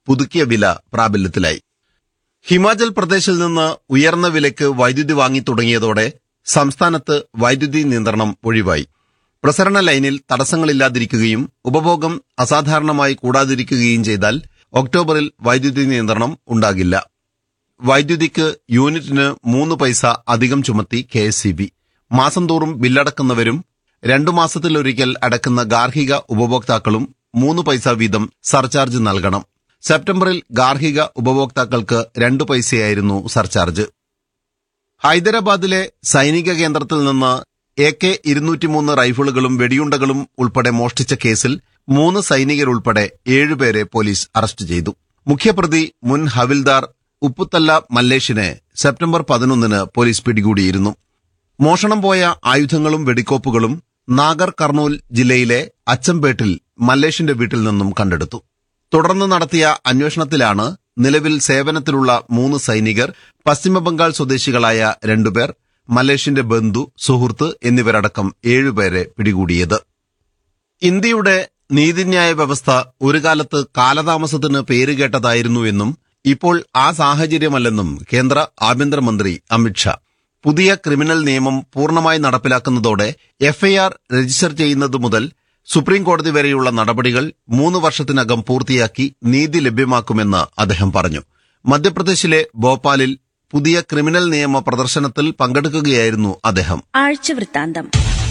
പുതുക്കിയ വില പ്രാബല്യത്തിലായി ഹിമാചൽ പ്രദേശിൽ നിന്ന് ഉയർന്ന വിലയ്ക്ക് വൈദ്യുതി വാങ്ങി തുടങ്ങിയതോടെ സംസ്ഥാനത്ത് വൈദ്യുതി നിയന്ത്രണം ഒഴിവായി പ്രസരണ ലൈനിൽ തടസ്സങ്ങളില്ലാതിരിക്കുകയും ഉപഭോഗം അസാധാരണമായി കൂടാതിരിക്കുകയും ചെയ്താൽ ഒക്ടോബറിൽ വൈദ്യുതി നിയന്ത്രണം ഉണ്ടാകില്ല വൈദ്യുതിക്ക് യൂണിറ്റിന് മൂന്ന് പൈസ അധികം ചുമത്തി കെ മാസം തോറും ബില്ലടക്കുന്നവരും രണ്ടു മാസത്തിലൊരിക്കൽ അടക്കുന്ന ഗാർഹിക ഉപഭോക്താക്കളും മൂന്ന് പൈസ വീതം സർചാർജ് നൽകണം സെപ്റ്റംബറിൽ ഗാർഹിക ഉപഭോക്താക്കൾക്ക് രണ്ടു പൈസയായിരുന്നു സർചാർജ് ഹൈദരാബാദിലെ സൈനിക കേന്ദ്രത്തിൽ നിന്ന് എ കെ ഇരുന്നൂറ്റിമൂന്ന് റൈഫിളുകളും വെടിയുണ്ടകളും ഉൾപ്പെടെ മോഷ്ടിച്ച കേസിൽ മൂന്ന് സൈനികരുൾപ്പെടെ ഏഴുപേരെ പോലീസ് അറസ്റ്റ് ചെയ്തു മുഖ്യപ്രതി മുൻ ഹവിൽദാർ ഉപ്പുത്തല്ല മല്ലേഷിനെ സെപ്റ്റംബർ പതിനൊന്നിന് പോലീസ് പിടികൂടിയിരുന്നു മോഷണം പോയ ആയുധങ്ങളും വെടിക്കോപ്പുകളും നാഗർ കർണൂൽ ജില്ലയിലെ അച്ചംപേട്ടിൽ മല്ലേഷിന്റെ വീട്ടിൽ നിന്നും കണ്ടെടുത്തു തുടർന്ന് നടത്തിയ അന്വേഷണത്തിലാണ് നിലവിൽ സേവനത്തിലുള്ള മൂന്ന് സൈനികർ പശ്ചിമബംഗാൾ സ്വദേശികളായ രണ്ടുപേർ മലേഷ്യന്റെ ബന്ധു സുഹൃത്ത് എന്നിവരടക്കം ഏഴുപേരെ പിടികൂടിയത് ഇന്ത്യയുടെ നീതിന്യായ വ്യവസ്ഥ ഒരു കാലത്ത് കാലതാമസത്തിന് പേരുകേട്ടതായിരുന്നുവെന്നും ഇപ്പോൾ ആ സാഹചര്യമല്ലെന്നും കേന്ദ്ര ആഭ്യന്തരമന്ത്രി അമിത്ഷാ പുതിയ ക്രിമിനൽ നിയമം പൂർണ്ണമായി നടപ്പിലാക്കുന്നതോടെ എഫ്ഐആർ രജിസ്റ്റർ ചെയ്യുന്നത് മുതൽ സുപ്രീം കോടതി വരെയുള്ള നടപടികൾ മൂന്ന് വർഷത്തിനകം പൂർത്തിയാക്കി നീതി ലഭ്യമാക്കുമെന്ന് അദ്ദേഹം പറഞ്ഞു മധ്യപ്രദേശിലെ ഭോപ്പാലിൽ പുതിയ ക്രിമിനൽ നിയമ പ്രദർശനത്തിൽ പങ്കെടുക്കുകയായിരുന്നു അദ്ദേഹം ആഴ്ചവൃത്താന്തം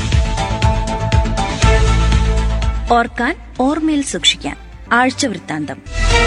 ഓർക്കാൻ ഓർമ്മയിൽ സൂക്ഷിക്കാൻ ആഴ്ചവൃത്താന്തം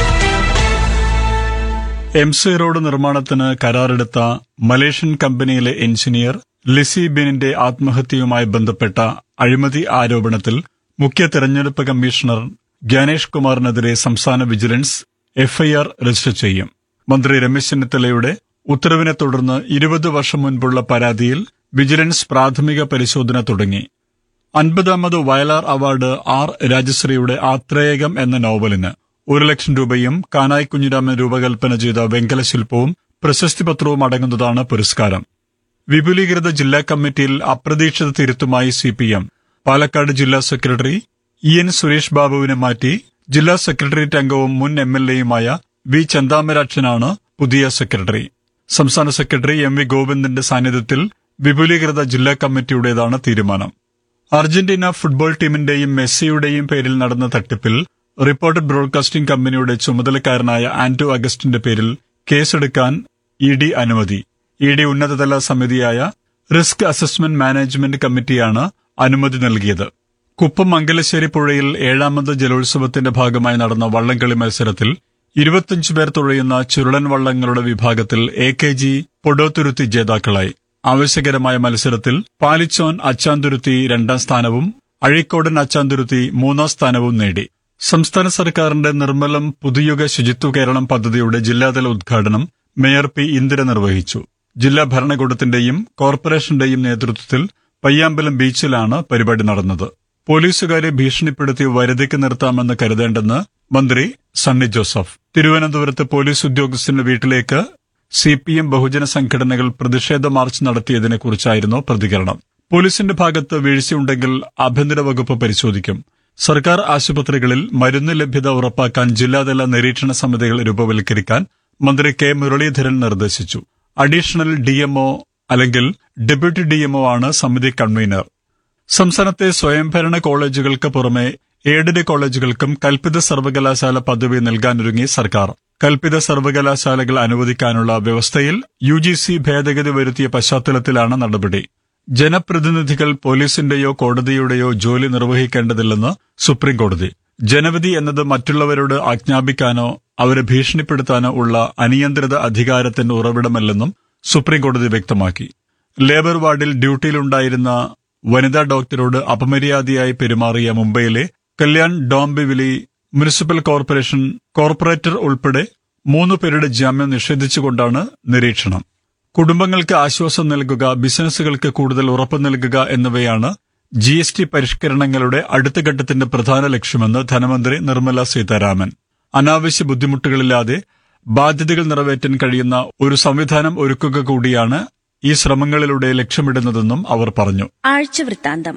എം സി റോഡ് നിർമ്മാണത്തിന് കരാറെടുത്ത മലേഷ്യൻ കമ്പനിയിലെ എഞ്ചിനീയർ ലിസി ബിനിന്റെ ആത്മഹത്യയുമായി ബന്ധപ്പെട്ട അഴിമതി ആരോപണത്തിൽ മുഖ്യ തെരഞ്ഞെടുപ്പ് കമ്മീഷണർ ജ്ഞാനേഷ് കുമാറിനെതിരെ സംസ്ഥാന വിജിലൻസ് എഫ്ഐആർ രജിസ്റ്റർ ചെയ്യും മന്ത്രി രമേശ് ചെന്നിത്തലയുടെ ഉത്തരവിനെ തുടർന്ന് ഇരുപത് വർഷം മുൻപുള്ള പരാതിയിൽ വിജിലൻസ് പ്രാഥമിക പരിശോധന തുടങ്ങി അൻപതാമത് വയലാർ അവാർഡ് ആർ രാജശ്രീയുടെ ആത്രേയകം എന്ന നോവലിന് ഒരു ലക്ഷം രൂപയും കാനായി കുഞ്ഞിരാമൻ രൂപകൽപ്പന ചെയ്ത വെങ്കല ശില്പവും പ്രശസ്തി പത്രവും അടങ്ങുന്നതാണ് പുരസ്കാരം വിപുലീകൃത ജില്ലാ കമ്മിറ്റിയിൽ അപ്രതീക്ഷിത തിരുത്തുമായി സി പി എം പാലക്കാട് ജില്ലാ സെക്രട്ടറി ഇ എൻ സുരേഷ് ബാബുവിനെ മാറ്റി ജില്ലാ സെക്രട്ടേറിയറ്റ് അംഗവും മുൻ എം എൽ എയുമായ വി ചന്താമരാക്ഷനാണ് പുതിയ സെക്രട്ടറി സംസ്ഥാന സെക്രട്ടറി എം വി ഗോവിന്ദന്റെ സാന്നിധ്യത്തിൽ വിപുലീകൃത ജില്ലാ കമ്മിറ്റിയുടേതാണ് തീരുമാനം അർജന്റീന ഫുട്ബോൾ ടീമിന്റെയും മെസ്സിയുടെയും പേരിൽ നടന്ന തട്ടിപ്പിൽ റിപ്പോർട്ടഡ് ബ്രോഡ്കാസ്റ്റിംഗ് കമ്പനിയുടെ ചുമതലക്കാരനായ ആന്റോ അഗസ്റ്റിന്റെ പേരിൽ കേസെടുക്കാൻ ഇ ഡി അനുമതി ഇ ഡി ഉന്നതതല സമിതിയായ റിസ്ക് അസസ്മെന്റ് മാനേജ്മെന്റ് കമ്മിറ്റിയാണ് അനുമതി നൽകിയത് കുപ്പം മംഗലശ്ശേരി പുഴയിൽ ഏഴാമത് ജലോത്സവത്തിന്റെ ഭാഗമായി നടന്ന വള്ളംകളി മത്സരത്തിൽ ഇരുപത്തിയഞ്ച് പേർ തുഴയുന്ന ചുരുളൻ വള്ളങ്ങളുടെ വിഭാഗത്തിൽ എ കെ ജി പൊടോത്തുരുത്തി ജേതാക്കളായി ആവശ്യകരമായ മത്സരത്തിൽ പാലിച്ചോൻ അച്ചാന്തുരുത്തി രണ്ടാം സ്ഥാനവും അഴീക്കോടൻ അച്ചാന്തുരുത്തി മൂന്നാം സ്ഥാനവും നേടി സംസ്ഥാന സർക്കാരിന്റെ നിർമ്മലം പുതുയുഗ ശുചിത്വ കേരളം പദ്ധതിയുടെ ജില്ലാതല ഉദ്ഘാടനം മേയർ പി ഇന്ദിര നിർവഹിച്ചു ജില്ലാ ഭരണകൂടത്തിന്റെയും കോർപ്പറേഷന്റെയും നേതൃത്വത്തിൽ പയ്യാമ്പലം ബീച്ചിലാണ് പരിപാടി നടന്നത് പോലീസുകാരെ ഭീഷണിപ്പെടുത്തി വരുതിക്ക് നിർത്താമെന്ന് കരുതേണ്ടെന്ന് മന്ത്രി സണ്ണി ജോസഫ് തിരുവനന്തപുരത്ത് പോലീസ് ഉദ്യോഗസ്ഥന്റെ വീട്ടിലേക്ക് സി പി എം ബഹുജന സംഘടനകൾ പ്രതിഷേധ മാർച്ച് നടത്തിയതിനെക്കുറിച്ചായിരുന്നു പ്രതികരണം പോലീസിന്റെ ഭാഗത്ത് വീഴ്ചയുണ്ടെങ്കിൽ ആഭ്യന്തര വകുപ്പ് പരിശോധിക്കും സർക്കാർ ആശുപത്രികളിൽ മരുന്ന് ലഭ്യത ഉറപ്പാക്കാൻ ജില്ലാതല നിരീക്ഷണ സമിതികൾ രൂപവൽക്കരിക്കാൻ മന്ത്രി കെ മുരളീധരൻ നിർദ്ദേശിച്ചു അഡീഷണൽ ഡിഎംഒ അല്ലെങ്കിൽ ഡെപ്യൂട്ടി ഡിഎംഒ ആണ് സമിതി കൺവീനർ സംസ്ഥാനത്തെ സ്വയംഭരണ കോളേജുകൾക്ക് പുറമെ എയ്ഡഡ് കോളേജുകൾക്കും കൽപ്പിത സർവകലാശാല പദവി നൽകാനൊരുങ്ങി സർക്കാർ കൽപ്പിത സർവകലാശാലകൾ അനുവദിക്കാനുള്ള വ്യവസ്ഥയിൽ യു ജി സി ഭേദഗതി വരുത്തിയ പശ്ചാത്തലത്തിലാണ് നടപടി ജനപ്രതിനിധികൾ പോലീസിന്റെയോ കോടതിയുടെയോ ജോലി നിർവഹിക്കേണ്ടതില്ലെന്ന് സുപ്രീംകോടതി ജനവിധി എന്നത് മറ്റുള്ളവരോട് ആജ്ഞാപിക്കാനോ അവരെ ഭീഷണിപ്പെടുത്താനോ ഉള്ള അനിയന്ത്രിത അധികാരത്തിന്റെ ഉറവിടമല്ലെന്നും സുപ്രീംകോടതി വ്യക്തമാക്കി ലേബർ വാർഡിൽ ഡ്യൂട്ടിയിലുണ്ടായിരുന്ന വനിതാ ഡോക്ടറോട് അപമര്യാദയായി പെരുമാറിയ മുംബൈയിലെ Kalyan Dombivli municipal corporation corporator ഉൾപ്പെടെ മൂന്ന് പേരുടെ ജാമ്യം നിഷേധിച്ചുകൊണ്ടാണ് നിരീക്ഷണം കുടുംബങ്ങൾക്ക് ആശ്വാസം നൽകുക ബിസിനസ്സുകൾക്ക് കൂടുതൽ ഉറപ്പ് നൽകുക എന്നിവയാണ് ജി എസ് ടി പരിഷ്കരണങ്ങളുടെ അടുത്ത ഘട്ടത്തിന്റെ പ്രധാന ലക്ഷ്യമെന്ന് ധനമന്ത്രി നിർമ്മല സീതാരാമൻ അനാവശ്യ ബുദ്ധിമുട്ടുകളില്ലാതെ ബാധ്യതകൾ നിറവേറ്റാൻ കഴിയുന്ന ഒരു സംവിധാനം ഒരുക്കുക കൂടിയാണ് ഈ ശ്രമങ്ങളിലൂടെ ലക്ഷ്യമിടുന്നതെന്നും അവർ പറഞ്ഞു ആഴ്ചവൃത്താന്തം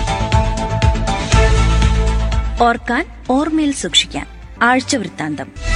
ഓർക്കാൻ ഓർമ്മയിൽ സൂക്ഷിക്കാൻ ആഴ്ചവൃത്താന്തം